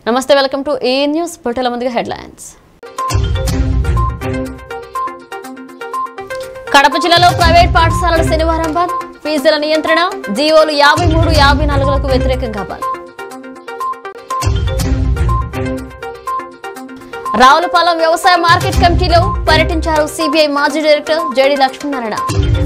నమస్తే welcome to A news పొట్టల ముందుగా హెడ్లైన్స్ కడప జిల్లాలో ప్రైవేట్ పాఠశాలలు శనివారం బంద్ ఫీజుల నియంత్రణ జీవోలు యాభై మూడు యాభై నాలుగులకు వ్యతిరేకంగా బంద్ రావులపాలెం వ్యవసాయ మార్కెట్ కమిటీలో పర్యటించారు సిబిఐ మాజీ డైరెక్టర్ జేడి లక్ష్మీనారాయణ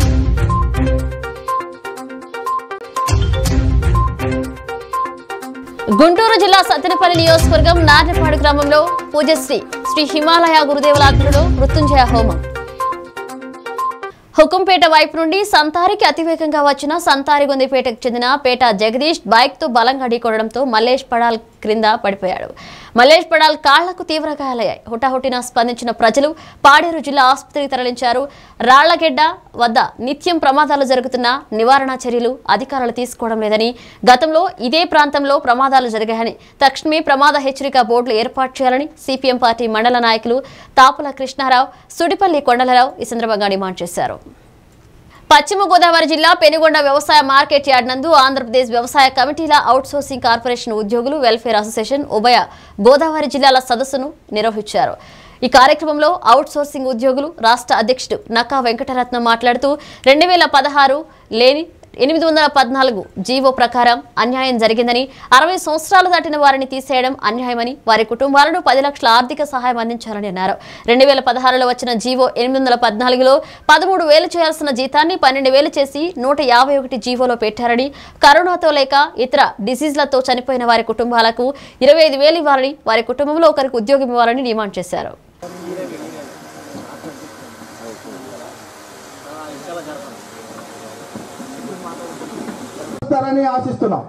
గుంటూరు జిల్లా సత్తెనపల్లి నియోజకవర్గం నార్నపాడు గ్రామంలో పూజశ్రీ శ్రీ హిమాలయ గురుదేవుల ఆధ్వర్యంలో మృత్యుంజయ హోమం హుకుంపేట వైపు నుండి సంతారికి అతివేగంగా వచ్చిన సంతారిగొందిపేటకు చెందిన పేట జగదీష్ బైక్ తో బలంగా ఢీకొనడంతో మల్లేష్ పడాల్ క్రింద పడిపోయాడు మల్లేష్ పడాల్ కాళ్లకు తీవ్ర గాయాలయ్యాయి హుటాహుటిన స్పందించిన ప్రజలు పాడేరు జిల్లా ఆసుపత్రికి తరలించారు రాళ్లగెడ్డ వద్ద నిత్యం ప్రమాదాలు జరుగుతున్న నివారణ చర్యలు అధికారులు తీసుకోవడం లేదని గతంలో ఇదే ప్రాంతంలో ప్రమాదాలు జరిగాయని తక్షణమే ప్రమాద హెచ్చరిక బోర్డులు ఏర్పాటు చేయాలని సిపిఎం పార్టీ మండల నాయకులు తాపుల కృష్ణారావు సుడిపల్లి కొండలరావు ఈ సందర్భంగా డిమాండ్ చేశారు పశ్చిమ గోదావరి జిల్లా పెనుగొండ వ్యవసాయ మార్కెట్ యార్డ్ నందు ఆంధ్రప్రదేశ్ వ్యవసాయ కమిటీల అవుట్సోర్సింగ్ కార్పొరేషన్ ఉద్యోగులు వెల్ఫేర్ అసోసియేషన్ ఉభయ గోదావరి జిల్లాల సదస్సును నిర్వహించారు ఈ కార్యక్రమంలో అవుట్సోర్సింగ్ ఉద్యోగులు రాష్ట్ర అధ్యక్షుడు నక్కా వెంకటరత్నం మాట్లాడుతూ రెండు వేల పదహారు లేని ఎనిమిది వందల పద్నాలుగు జీవో ప్రకారం అన్యాయం జరిగిందని అరవై సంవత్సరాలు దాటిన వారిని తీసేయడం అన్యాయమని వారి కుటుంబాలను పది లక్షల ఆర్థిక సహాయం అందించాలని అన్నారు రెండు వేల పదహారులో వచ్చిన జీవో ఎనిమిది వందల పద్నాలుగులో పదమూడు వేలు చేయాల్సిన జీతాన్ని పన్నెండు వేలు చేసి నూట యాభై ఒకటి జీవోలో పెట్టారని కరోనాతో లేక ఇతర డిసీజ్లతో చనిపోయిన వారి కుటుంబాలకు ఇరవై ఐదు వేలు ఇవ్వాలని వారి కుటుంబంలో ఒకరికి ఉద్యోగం ఇవ్వాలని డిమాండ్ చేశారు ఇస్తారని ఆశిస్తున్నాం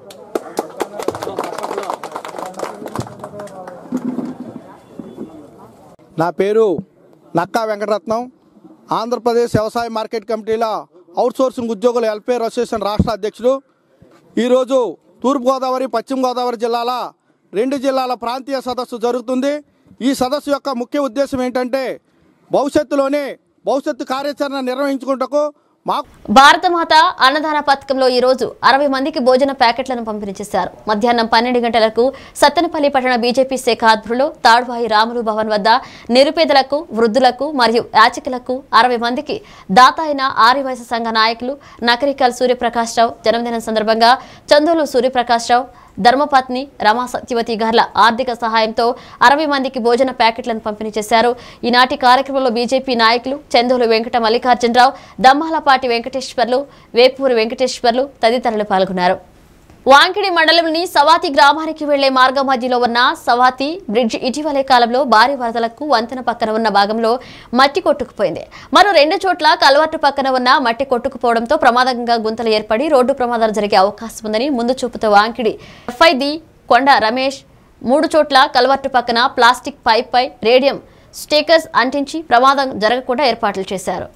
నా పేరు నక్కా వెంకటరత్నం ఆంధ్రప్రదేశ్ వ్యవసాయ మార్కెట్ కమిటీల అవుట్సోర్సింగ్ ఉద్యోగుల వెల్ఫేర్ అసోసియేషన్ రాష్ట్ర అధ్యక్షుడు ఈరోజు తూర్పుగోదావరి పశ్చిమ గోదావరి జిల్లాల రెండు జిల్లాల ప్రాంతీయ సదస్సు జరుగుతుంది ఈ సదస్సు యొక్క ముఖ్య ఉద్దేశం ఏంటంటే భవిష్యత్తులోనే భవిష్యత్తు కార్యాచరణ నిర్వహించుకుంటకు మాకు భారతమాత అన్నదాన పథకంలో ఈ రోజు అరవై మందికి భోజన ప్యాకెట్లను పంపిణీ చేశారు మధ్యాహ్నం పన్నెండు గంటలకు సత్తెనపల్లి పట్టణ బీజేపీ శాఖ ఆధ్వర్యంలో తాడ్వాయి రాములు భవన్ వద్ద నిరుపేదలకు వృద్ధులకు మరియు యాచకులకు అరవై మందికి దాత అయిన ఆర్యవైశ్య సంఘ నాయకులు నకరికల్ సూర్యప్రకాష్ రావు జన్మదినం సందర్భంగా చందోలు సూర్యప్రకాష్ రావు ధర్మపత్ని రమా సత్యవతి గార్ల ఆర్థిక సహాయంతో అరవై మందికి భోజన ప్యాకెట్లను పంపిణీ చేశారు ఈనాటి కార్యక్రమంలో బీజేపీ నాయకులు చందోలు వెంకట మల్లికార్జునరావు దమ్మాలపాటి వెంకటేశ్వర్లు వేపూరి వెంకటేశ్వర్లు తదితరులు పాల్గొన్నారు వాంకిడి మండలంలోని సవాతి గ్రామానికి వెళ్లే మార్గ మధ్యలో ఉన్న సవాతి బ్రిడ్జ్ ఇటీవలే కాలంలో భారీ వరదలకు వంతెన పక్కన ఉన్న భాగంలో మట్టి కొట్టుకుపోయింది మరో రెండు చోట్ల కలవట్టు పక్కన ఉన్న మట్టి కొట్టుకుపోవడంతో ప్రమాదంగా గుంతలు ఏర్పడి రోడ్డు ప్రమాదాలు జరిగే అవకాశం ఉందని ముందు చూపుతో వాంకిడి ఎఫ్ఐది కొండ రమేష్ మూడు చోట్ల కలవట్టు పక్కన ప్లాస్టిక్ పైప్ పై రేడియం స్టిక్కర్స్ అంటించి ప్రమాదం జరగకుండా ఏర్పాట్లు చేశారు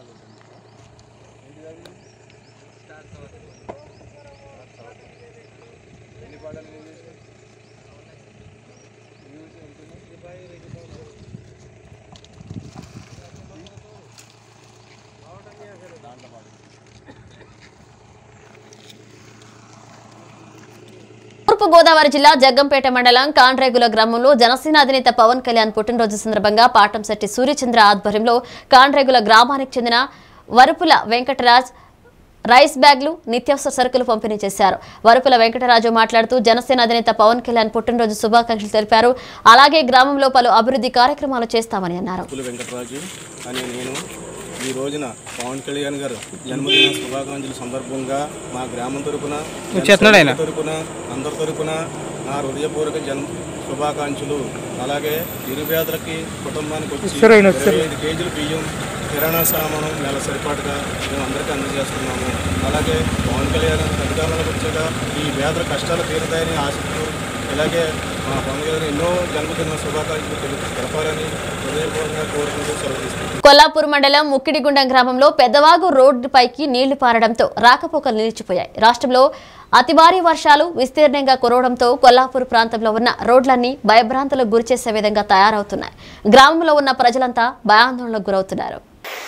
తూర్పు గోదావరి జిల్లా జగ్గంపేట మండలం కాండ్రేగుల గ్రామంలో జనసేన అధినేత పవన్ కళ్యాణ్ పుట్టినరోజు సందర్భంగా పాటంశెట్టి సూర్యచంద్ర ఆధ్వర్యంలో కాండ్రేగుల గ్రామానికి చెందిన వరుపుల వెంకటరాజ్ రైస్ బ్యాగ్లు నిత్యావసర సరుకులు పంపిణీ చేశారు వరుపుల వెంకటరాజు మాట్లాడుతూ జనసేన అధినేత పవన్ కళ్యాణ్ పుట్టినరోజు శుభాకాంక్షలు తెలిపారు అలాగే గ్రామంలో పలు అభివృద్ధి కార్యక్రమాలు చేస్తామని అన్నారు పులి వెంకటరాజు అని నేను ఈ రోజున పవన్ కళ్యాణ్ గారు జన్మదిన శుభాకాంక్షల సందర్భంగా మా గ్రామం తరపున జన తరపున అందరి తరపున నా హృదయపూర్వక జన్మ శుభాకాంక్షలు అలాగే నిరుపేదలకి కుటుంబానికి వచ్చి ఇరవై ఐదు కేజీలు బియ్యం కిరాణా సామానం నెల సరిపాటుగా మేము అందరికీ అందజేస్తున్నాము అలాగే పవన్ కళ్యాణ్ అధికారంలోకి వచ్చాక ఈ పేదల కష్టాలు తీరుతాయని ఆశిస్తూ ఇలాగే మా పవన్ కళ్యాణ్ ఎన్నో జన్మదిన శుభాకాంక్షలు తెలు- తెలపాలని హృదయపూర్వకంగా కోరుకుంటూ సెలవు తీసుకుంటున్నాను. కొల్లాపూర్ మండలం ముక్కిడిగుండం గ్రామంలో పెద్దవాగు రోడ్డుపైకి నీళ్లు పారడంతో రాకపోకలు నిలిచిపోయాయి రాష్ట్రంలో అతి భారీ వర్షాలు విస్తీర్ణంగా కురవడంతో కొల్లాపూర్ ప్రాంతంలో ఉన్న రోడ్లన్నీ భయభ్రాంతులకు గురిచేసే విధంగా తయారవుతున్నాయి గ్రామంలో ఉన్న ప్రజలంతా భయాందోళనకు గురవుతున్నారు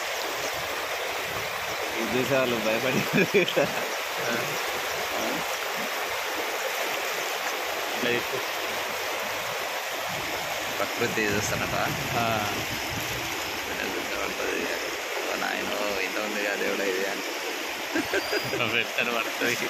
విదేశాలు భయపడి ప్రకృతి చూస్తానట పడుతుంది నాయన ఇంత ఉంది కదా దేవుడు ఇది అని పెట్టాను పడుతుంది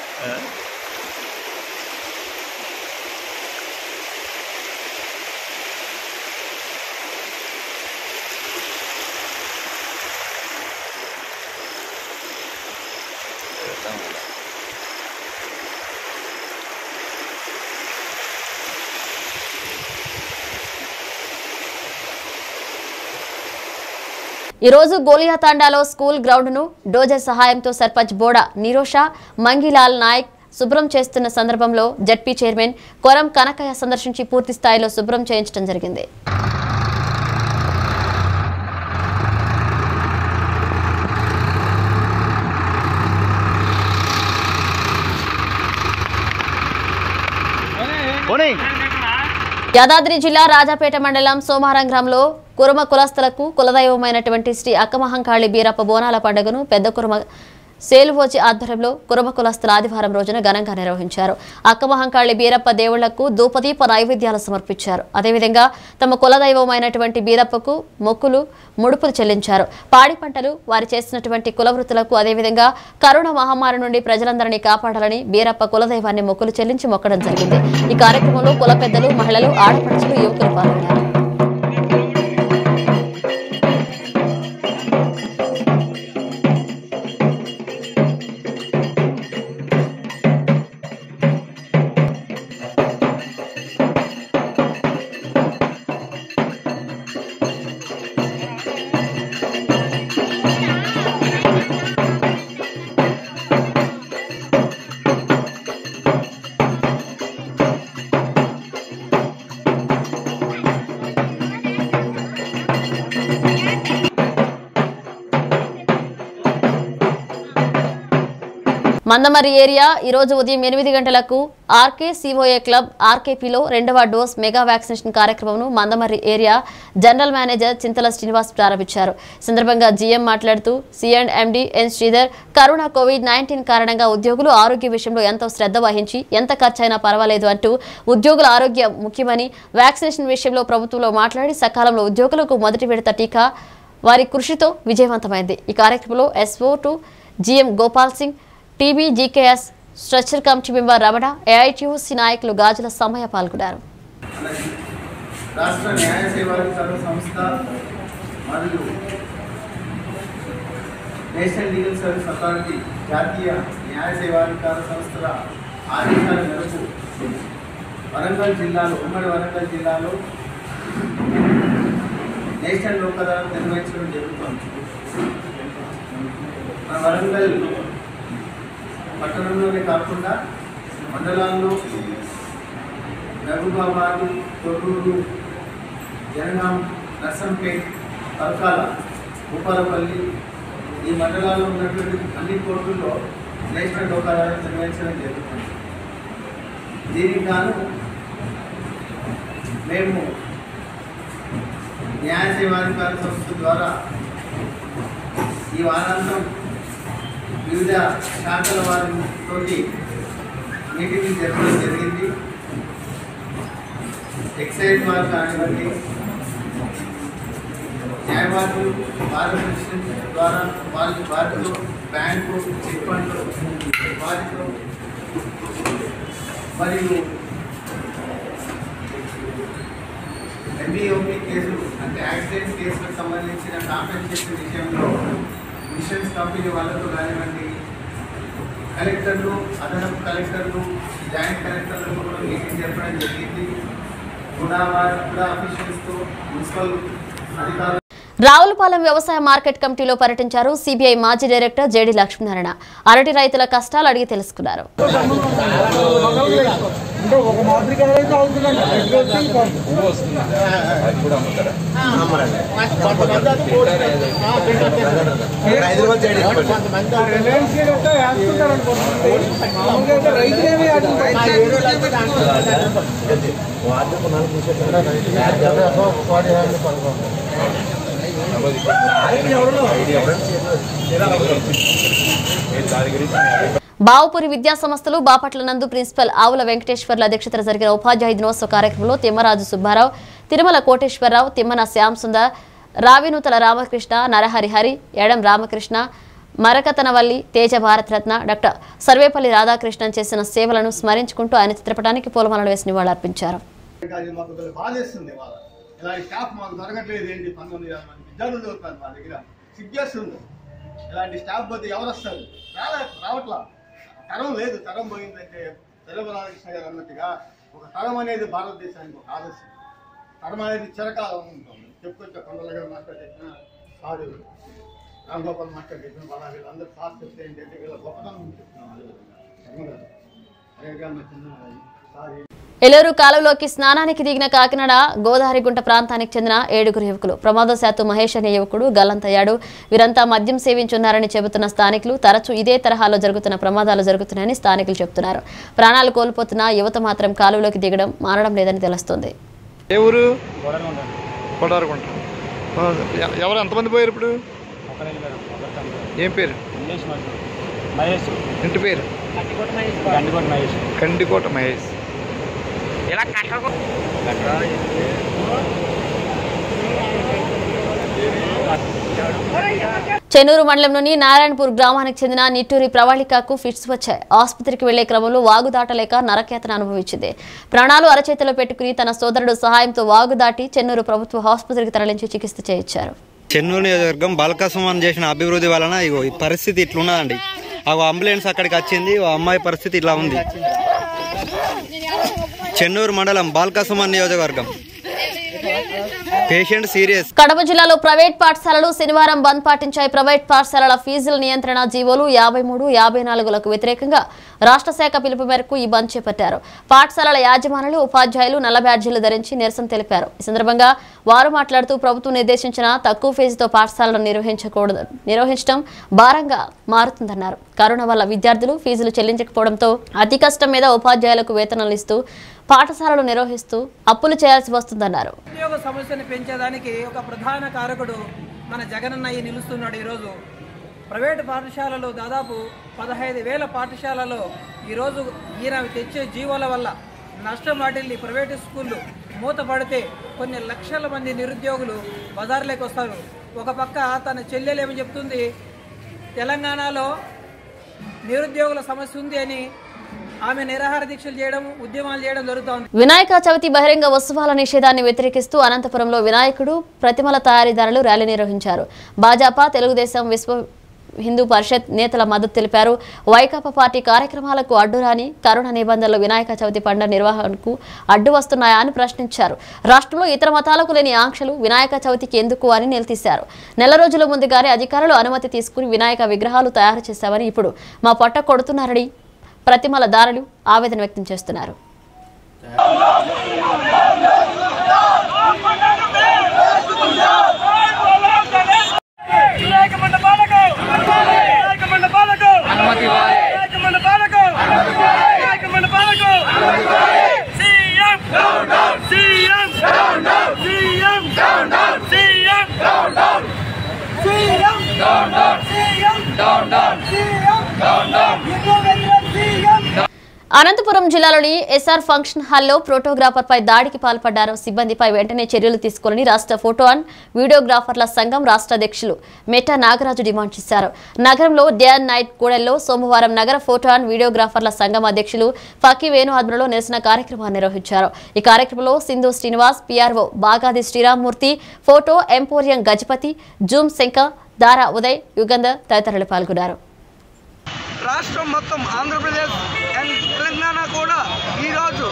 ఈ రోజు గోలియా తాండాలో స్కూల్ గ్రౌండ్ను డోజర్ సహాయంతో సర్పంచ్ బోడా నిరోషా మంగిలాల్ నాయక్ శుభ్రం చేస్తున్న సందర్భంలో జడ్పీ చైర్మన్ కొరం కనకయ్య సందర్శించి పూర్తి స్థాయిలో శుభ్రం చేయించడం జరిగింది యాదాద్రి జిల్లా రాజాపేట మండలం సోమారం గ్రామంలో కురుమ కులస్తులకు కులదైవమైనటువంటి శ్రీ అక్కమహంకాళి బీరప్ప బోనాల పండుగను పెద్ద కురుమ సేలువోచి ఆధ్వర్యంలో కురుమ కులస్తుల ఆదివారం రోజున ఘనంగా నిర్వహించారు అక్కమహంకాళి బీరప్ప దేవుళ్లకు ధూపదీప నైవేద్యాలు సమర్పించారు అదేవిధంగా తమ కులదైవమైనటువంటి బీరప్పకు మొక్కులు ముడుపులు చెల్లించారు పాడి పంటలు వారు చేసినటువంటి కులవృత్తులకు అదేవిధంగా కరోనా మహమ్మారి నుండి ప్రజలందరినీ కాపాడాలని బీరప్ప కులదైవాన్ని మొక్కులు చెల్లించి మొక్కడం జరిగింది ఈ కార్యక్రమంలో కుల పెద్దలు మహిళలు ఆడపడుచులు యువకులు పాల్గొన్నారు మందమరి ఏరియా ఈ రోజు ఉదయం ఎనిమిది గంటలకు ఆర్కే సిఓఏ క్లబ్ ఆర్కేపీలో రెండవ డోస్ మెగా వ్యాక్సినేషన్ కార్యక్రమంను Mandamarri area general manager Chintala Srinivas ప్రారంభించారు ఈ సందర్భంగా జీఎం మాట్లాడుతూ C and MD N Sridhar corona covid nineteen కారణంగా ఉద్యోగులు ఆరోగ్య విషయంలో ఎంతో శ్రద్ధ వహించి ఎంత ఖర్చైనా పర్వాలేదు అంటూ ఉద్యోగుల ఆరోగ్యం ముఖ్యమని వ్యాక్సినేషన్ విషయంలో ప్రభుత్వంలో మాట్లాడి సకాలంలో ఉద్యోగులకు మొదటి విడత టీకా వారి కృషితో విజయవంతమైంది ఈ కార్యక్రమంలో SO to GM Gopal Singh TB GKS structure committee member Ramana AITUC నాయకులు గాజుల సమయ పాల్గొన్నారు రాష్ట్ర న్యాయ సేవాధికార సంస్థ మరియు నేషనల్ లీగల్ సర్వీస్ అథారిటీ జాతీయ న్యాయ సేవాధికార సంస్థల ఆదేశాల మేరకు వరంగల్ జిల్లాలో ఉమ్మడి వరంగల్ జిల్లాలో నేషనల్ లోక్ అదాలత్ నిర్వహించడం జరుగుతోంది మన వరంగల్ పట్టణంలోనే కాకుండా మండలాల్లో మహబూబాబాద్ తొర్రూరు జనగాం నర్సంపేట్ పల్కాల భూపాలపల్లి ఈ మండలాల్లో ఉన్నటువంటి అన్ని కోర్టుల్లో నేషనల్ లోక్ అదాలత్ నిర్వహించడం జరుగుతుంది దీనికి గాను మేము న్యాయ సేవాధికార సంస్థ ద్వారా ఈ వారాంతం వివిధ శాఖల వారితోటి మీటింగ్ జరపడం జరిగింది ఎక్సైజ్ వారు కానివ్వండి న్యాయవాదులు భారతదేశం ద్వారా వాళ్ళ వారితో బ్యాంకు చిట్ ఫండ్ వారితో మరియు ఎంబీఓపీ కేసులు అంటే యాక్సిడెంట్ కేసులకు సంబంధించిన కాంపెన్సేషన్ విషయంలో మిషన్స్ కంపెనీ వాళ్ళతో కానివ్వండి కలెక్టర్లు అదనపు కలెక్టర్లు జాయింట్ కలెక్టర్లతో కూడా మీటింగ్ జరపడం జరిగింది కూడా వారి కూడా అఫీషియల్స్తో మున్సిపల్ అధికారులు రావులపాలెం వ్యవసాయ మార్కెట్ కమిటీలో పర్యటించారు సిబిఐ మాజీ డైరెక్టర్ జేడి లక్ష్మీనారాయణ అరటి రైతుల కష్టాలు అడిగి తెలుసుకున్నారు బావుపురి విద్యా సంస్థలు బాపట్ల నందు ప్రిన్సిపల్ ఆవుల వెంకటేశ్వర్ల అధ్యక్షతన జరిగిన ఉపాధ్యాయ దినోత్సవ కార్యక్రమంలో తిమ్మరాజు సుబ్బారావు తిరుమల కోటేశ్వరరావు తిమ్మన శ్యామ్ సుందర్ రావినూతల రామకృష్ణ నరహరి హరి ఎడం రామకృష్ణ మరకతనవల్లి తేజ భారతరత్న డాక్టర్ సర్వేపల్లి రాధాకృష్ణన్ చేసిన సేవలను స్మరించుకుంటూ ఆయన చిత్రపటానికి పూలమాలలు వేసి నివాళులర్పించారు అది మాకు కొద్దిగా బాధేస్తుంది వాళ్ళ ఇలాంటి స్టాఫ్ మాకు దొరకట్లేదు ఏంటి పంతొమ్మిది వేల మంది విద్యార్థులు చదువుతారు మా దగ్గర సిగ్గేస్తుంది ఇలాంటి స్టాఫ్ పోతే ఎవరు వస్తారు రాలే రావట్లా తరం లేదు తరం పోయిందంటే తెలంగాణ గారు అన్నట్టుగా ఒక తరం అనేది భారతదేశానికి ఒక ఆదర్శం తరం అనేది చిరకాలం ఉంటుంది చెప్పుకొచ్చే కొండల గారు మాస్టర్ చెప్పిన సారు రామగోపాల్ మాస్టర్ చెప్పిన వాళ్ళ వీళ్ళందరూ సార్ చెప్తే ఏంటంటే వీళ్ళ గొప్పతనం చెప్తున్నాం అదేవిధంగా ధర్మగారు అదేగా మా చిన్న సార్ ఏలూరు కాలువలోకి స్నానానికి దిగిన కాకినాడ గోదావరిగుంట ప్రాంతానికి చెందిన ఏడుగురు యువకులు ప్రమాదశాత్తు మహేష్ అనే యువకుడు గల్లంతయ్యాడు వీరంతా మద్యం సేవించున్నారని చెబుతున్న స్థానికులు తరచూ ఇదే తరహాలో జరుగుతున్న ప్రమాదాలు జరుగుతున్నాయని స్థానికులు చెబుతున్నారు ప్రాణాలు కోల్పోతున్న యువత మాత్రం కాలువలోకి దిగడం మారడం లేదని తెలుస్తోంది ఏ ఊరు కొడారకుంట ఎవరు ఎంతమంది పోయారు ఇప్పుడు ఏం పేరు మహేష్ ఇంటి పేరు గండికోట మహేష్ కండికోట మహేష్ చెన్నూరు మండలంలోని నారాయణపూర్ గ్రామానికి చెందిన నిట్టూరి ప్రవళికకు ఫిట్స్ వచ్చాయి ఆసుపత్రికి వెళ్లే క్రమంలో వాగు దాటలేక నరకేతన అనుభవించింది ప్రాణాలు అరచేతిలో పెట్టుకుని తన సోదరుడు సహాయంతో వాగు దాటి చెన్నూరు ప్రభుత్వ ఆసుపత్రికి తరలించి చికిత్స చేయించారు చెన్నూరు నియోజకవర్గం బలకసుమన్ చేసిన అభివృద్ధి వలన ఇగో ఈ పరిస్థితి ఇట్లున్నదండి ఆ అంబులెన్స్ అక్కడికి వచ్చింది ఆ అమ్మాయి పరిస్థితి ఇట్లా ఉంది చెన్నూరు మండలం బాల్కసుమన్ నియోజకవర్గం పేషెంట్ సీరియస్ కడప జిల్లాలో ప్రైవేట్ పాఠశాలలు శనివారం బంద్ పాటించాయి ప్రైవేట్ పాఠశాలల ఫీజుల నియంత్రణ జీవోలు యాభై మూడు యాభై నాలుగులకు వ్యతిరేకంగా రాష్ట్ర శాఖ పిలుపు మేరకు ఈ బంద్ చేపట్టారు పాఠశాలల యాజమానులు ఉపాధ్యాయులు నల్ల బ్యాడ్జీలు ధరించి నిరసన తెలిపారు ఈ సందర్భంగా వారు మాట్లాడుతూ ప్రభుత్వం నిర్దేశించిన తక్కువ ఫీజుతో పాఠశాలను నిర్వహించకూడదు నిర్వహించడం భారంగా మారుతుందన్నారు కరోనా వల్ల విద్యార్థులు ఫీజులు చెల్లించకపోవడంతో అతి కష్టం మీద ఉపాధ్యాయులకు వేతనాలు ఇస్తూ పాఠశాలలు నిర్వహిస్తూ అప్పులు చేయాల్సి వస్తుందన్నారు ఉద్యోగ సమస్యను పెంచేదానికి ఒక ప్రధాన కారకుడు మన జగనన్నయ్య నిలుస్తున్నాడు ఈరోజు ప్రైవేటు పాఠశాలలు దాదాపు పదహైదు వేల పాఠశాలలో ఈరోజు ఈయన తెచ్చే జీవోల వల్ల నష్టం వాటిల్ని ప్రైవేటు స్కూళ్ళు మూతపడితే కొన్ని లక్షల మంది నిరుద్యోగులు బజార్లోకి వస్తారు ఒక పక్క తన చెల్లెలు ఏమని చెప్తుంది తెలంగాణలో నిరుద్యోగుల సమస్య ఉంది అని ఆమె నిరాహార దీక్షలు చేయడం ఉద్యమాలు చేయడం జరుగుతోంది వినాయక చవితి బహిరంగ ఉత్సవాల నిషేధాన్ని వ్యతిరేకిస్తూ అనంతపురంలో వినాయకుడు ప్రతిమల తయారీదారులు ర్యాలీ నిర్వహించారు భాజపా తెలుగుదేశం విశ్వ హిందూ పరిషత్ నేతల మద్దతు తెలిపారు వైకాపా పార్టీ కార్యక్రమాలకు అడ్డురాని కరోనా నిబంధనలు వినాయక చవితి పండుగ నిర్వహణకు అడ్డు వస్తున్నాయా అని ప్రశ్నించారు రాష్ట్రంలో ఇతర మతాలకు లేని ఆంక్షలు వినాయక చవితికి ఎందుకు అని నిలదీశారు నెల రోజుల ముందుగానే అధికారులు అనుమతి తీసుకుని వినాయక విగ్రహాలు తయారు చేశామని ఇప్పుడు మా పొట్ట కొడుతున్నారని ప్రతిమల దారులు ఆవేదన వ్యక్తం చేస్తున్నారు వినాయక మండపాలకు వినాయక మండపాలకు వినాయక మండపాలకు వినాయక మండపాలకు CM CM CM CM CM CM Anantapuram జిల్లాలోని ఎస్ఆర్ ఫంక్షన్ హాల్లో ఫోటోగ్రాఫర్ పై దాడికి పాల్పడ్డారు సిబ్బందిపై వెంటనే చర్యలు తీసుకోవాలని రాష్ట్ర ఫోటో అండ్ వీడియోగ్రాఫర్ల సంఘం రాష్ట్ర అధ్యక్షులు మెటా నాగరాజు డిమాండ్ చేశారు నగరంలో డే అండ్ నైట్ కూడల్లో సోమవారం నగర ఫోటో అండ్ వీడియోగ్రాఫర్ల సంఘం అధ్యక్షులు ఫకీ వేణు ఆధ్వర్యంలో నిరసన కార్యక్రమాన్ని నిర్వహించారు ఈ కార్యక్రమంలో Sindhu Srinivas PRO Bagadi Sriramamurthy photo emporium Gajapathi zoom Shankar Dara Uday Yugandhar తదితరులు పాల్గొన్నారు రాష్ట్రం మొత్తం ఆంధ్రప్రదేశ్ అండ్ తెలంగాణ కూడా ఈరోజు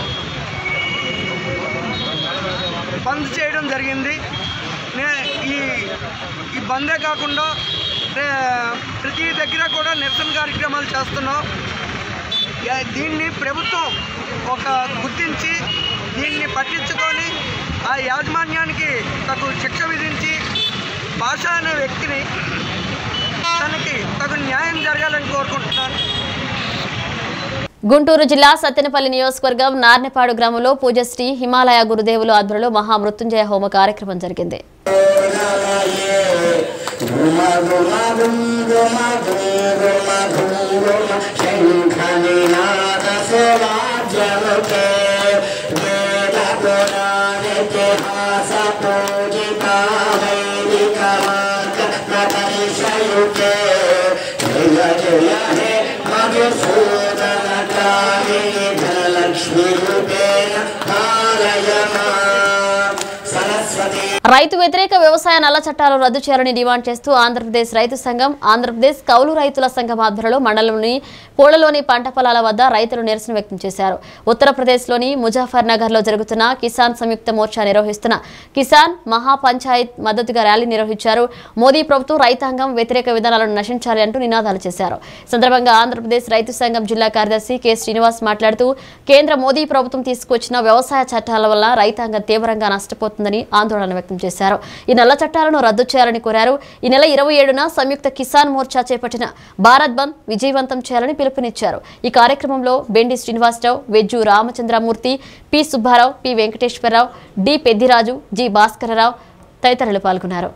బంద్ చేయడం జరిగింది నే ఈ ఈ బందే కాకుండా రే- ప్రతి దగ్గర కూడా నిరసన కార్యక్రమాలు చేస్తున్నాం యా- దీన్ని ప్రభుత్వం ఒక గుర్తించి దీన్ని పట్టించుకొని ఆ యాజమాన్యానికి తగు శిక్ష విధించి భాష అనే వ్యక్తిని తనకి తగు న్యాయం జరగాలని కోరుకుంటున్నాను గుంటూరు జిల్లా సత్తెనపల్లి నియోజకవర్గం నార్నెపాడు గ్రామంలో పూజశ్రీ హిమాలయ గురుదేవులు ఆధ్వర్యంలో మహామృత్యుంజయ హోమ కార్యక్రమం జరిగింది శంఖనినాద రైతు వ్యతిరేక వ్యవసాయ నల్ల చట్టాలు రద్దు చేయాలని డిమాండ్ చేస్తూ ఆంధ్రప్రదేశ్ రైతు సంఘం ఆంధ్రప్రదేశ్ కౌలు రైతుల సంఘం ఆధ్వర్యంలో మండలంలోని పూలలోని పంట పొలాల వద్ద రైతులు నిరసన వ్యక్తం చేశారు ఉత్తరప్రదేశ్లోని ముజాఫర్ నగర్ లో జరుగుతున్న కిసాన్ సంయుక్త మోర్చా నిర్వహిస్తున్న కిసాన్ మహాపంచాయత్ మద్దతుగా ర్యాలీ నిర్వహించారు మోదీ ప్రభుత్వం రైతాంగం వ్యతిరేక విధానాలను నశించాలి అంటూ నినాదాలు చేశారు ఈ సందర్భంగా ఆంధ్రప్రదేశ్ రైతు సంఘం జిల్లా కార్యదర్శి కె శ్రీనివాస్ మాట్లాడుతూ కేంద్ర మోదీ ప్రభుత్వం తీసుకొచ్చిన వ్యవసాయ చట్టాల వల్ల రైతాంగం తీవ్రంగా నష్టపోతుందని ఆందోళన వ్యక్తం చేశారు ఈ నల్ల చట్టాలను రద్దు చేయాలని కోరారు ఈ నెల ఇరవై ఏడున సంయుక్త కిసాన్ మోర్చా చేపట్టిన భారత్ బంద్ విజయవంతం చేయాలని పిలుపునిచ్చారు ఈ కార్యక్రమంలో Bendi Srinivasa Rao Vejju Ramachandramurthy P Subba Rao P Venkateswara Rao D Peddiraju G Bhaskara Rao తదితరులు పాల్గొన్నారు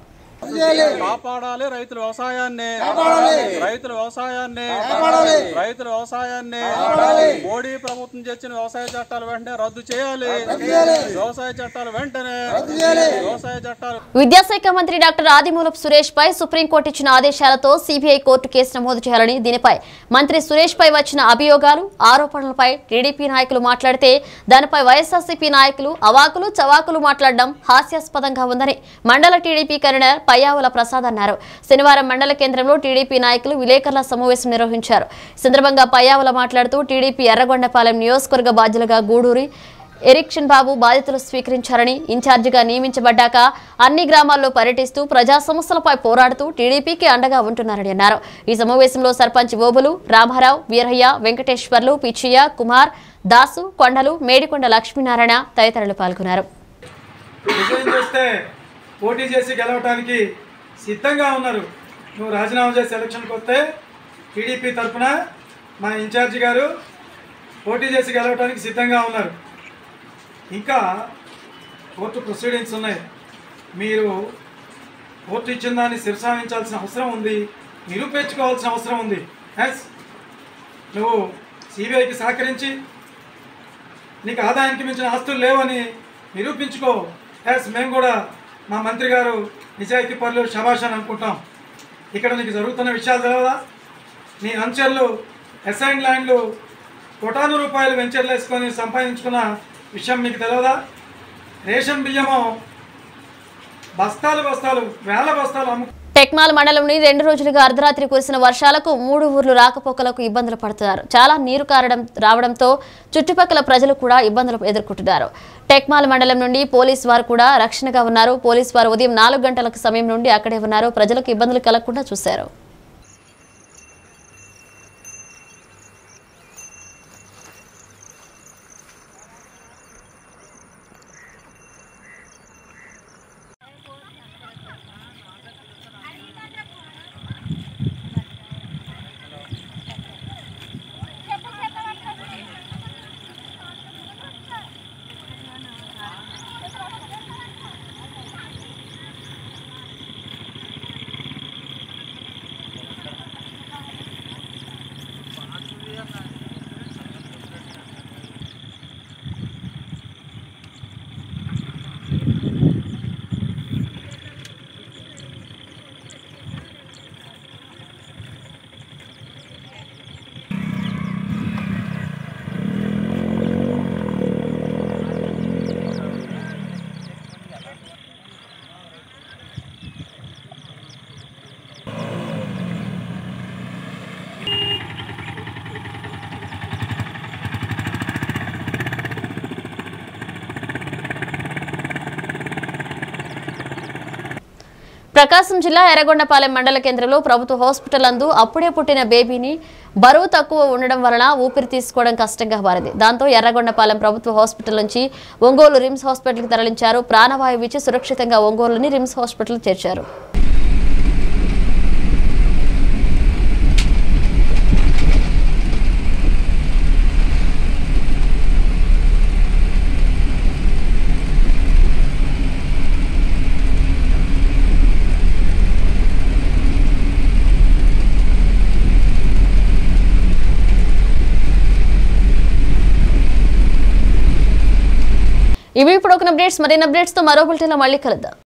కాపాడాలి రైతుల వ్యవసాయాన్ని రైతుల వ్యవసాయాన్ని రైతుల వ్యవసాయాన్ని మోడీ ప్రభుత్వం తెచ్చిన వ్యవసాయ చట్టాలు వెంటనే రద్దు చేయాలి వ్యవసాయ చట్టాలు వెంటనే వ్యవసాయ చట్టాలు విద్యాశాఖ మంత్రి డాక్టర్ ఆదిమూలపు సురేష్ పై సుప్రీంకోర్టు ఇచ్చిన ఆదేశాలతో సిబిఐ కోర్టు కేసు నమోదు చేయాలని దీనిపై మంత్రి సురేష్ పై వచ్చిన అభియోగాలు ఆరోపణలపై టీడీపీ నాయకులు మాట్లాడితే దానిపై వైఎస్ఆర్సీపీ నాయకులు అవాకులు చవాకులు మాట్లాడడం హాస్యాస్పదంగా ఉందని మండల టీడీపీ కన్వీనర్ పయ్యావుల ప్రసాద్ అన్నారు శనివారం మండల కేంద్రంలో టీడీపీ నాయకులు విలేకరుల సమావేశం నిర్వహించారు ఈ సందర్భంగా పయ్యావుల మాట్లాడుతూ టీడీపీ ఎర్రగొండపాలెం నియోజకవర్గ బాధ్యులుగా గూడూరి ఎరిక్షన్ బాబు బాధ్యతలు స్వీకరించారని ఇన్ఛార్జిగా నియమించబడ్డాక అన్ని గ్రామాల్లో పర్యటిస్తూ ప్రజా సమస్యలపై పోరాడుతూ టీడీపీకి అండగా ఉంటున్నారని అన్నారు ఈ సమావేశంలో సర్పంచ్ ఓబులు రామారావు వీరయ్య వెంకటేశ్వర్లు పిచ్చయ్య కుమార్ దాసు కొండలు మేడికొండ లక్ష్మీనారాయణ తదితరులు పాల్గొన్నారు విజయం చూస్తే పోటీ చేసి గెలవటానికి సిద్ధంగా ఉన్నారు నువ్వు రాజీనామా చేసి ఎలక్షన్కి వస్తే టీడీపీ తరఫున మా ఇన్ఛార్జి గారు పోటీ చేసి గెలవటానికి సిద్ధంగా ఉన్నారు ఇంకా కోర్టు ప్రొసీడింగ్స్ ఉన్నాయి మీరు కోర్టు ఇచ్చిన దాన్ని శిరసావించాల్సిన అవసరం ఉంది నిరూపించుకోవాల్సిన అవసరం ఉంది ఎస్ నువ్వు సిబిఐకి సహకరించి నీకు ఆదాయానికి మించిన ఆస్తులు లేవని నిరూపించుకో ఎస్ మేము కూడా మా మంత్రి గారు నిజాయితీ పనులు శభాష్ అని అనుకుంటాం ఇక్కడ నీకు జరుగుతున్న విషయాలు తెలియదా నీ అంచెలు అసైన్ ల్యాండ్లు కోటాను రూపాయలు వెంచర్లు వేసుకొని సంపాదించుకున్న విషయం మీకు తెలియదా రేషన్ బియ్యము బస్తాలు బస్తాలు వేల బస్తాలు అమ్ము టెక్మాల్ మండలంలోని రెండు రోజులుగా అర్ధరాత్రి కురిసిన వర్షాలకు మూడు ఊర్లు రాకపోకలకు ఇబ్బందులు పడుతున్నారు చాలా నీరు కారడం రావడంతో చుట్టుపక్కల ప్రజలు కూడా ఇబ్బందులు ఎదుర్కొంటున్నారు టెక్మాల్ మండలం నుండి పోలీస్ వారు కూడా రక్షణగా ఉన్నారు పోలీస్ వారు ఉదయం నాలుగు గంటలకు సమయం నుండి అక్కడే ఉన్నారు ప్రజలకు ఇబ్బందులు కలగకుండా చూశారు ప్రకాశం జిల్లా ఎర్రగొండపాలెం మండల కేంద్రంలో ప్రభుత్వ హాస్పిటల్ అందు అప్పుడే పుట్టిన బేబీని బరువు తక్కువ ఉండడం వలన ఊపిరి తీసుకోవడం కష్టంగా మారింది దాంతో ఎర్రగొండపాలెం ప్రభుత్వ హాస్పిటల్ నుంచి ఒంగోలు రిమ్స్ హాస్పిటల్కి తరలించారు ప్రాణవాయువు ఇచ్చి సురక్షితంగా ఒంగోలుని రిమ్స్ హాస్పిటల్ చేర్చారు ఇవి ఇప్పుడు ఒక అప్డేట్స్ మరిన్ని అప్డేట్స్తో మరో బులెటిన్లో మళ్ళీ కలుద్దాం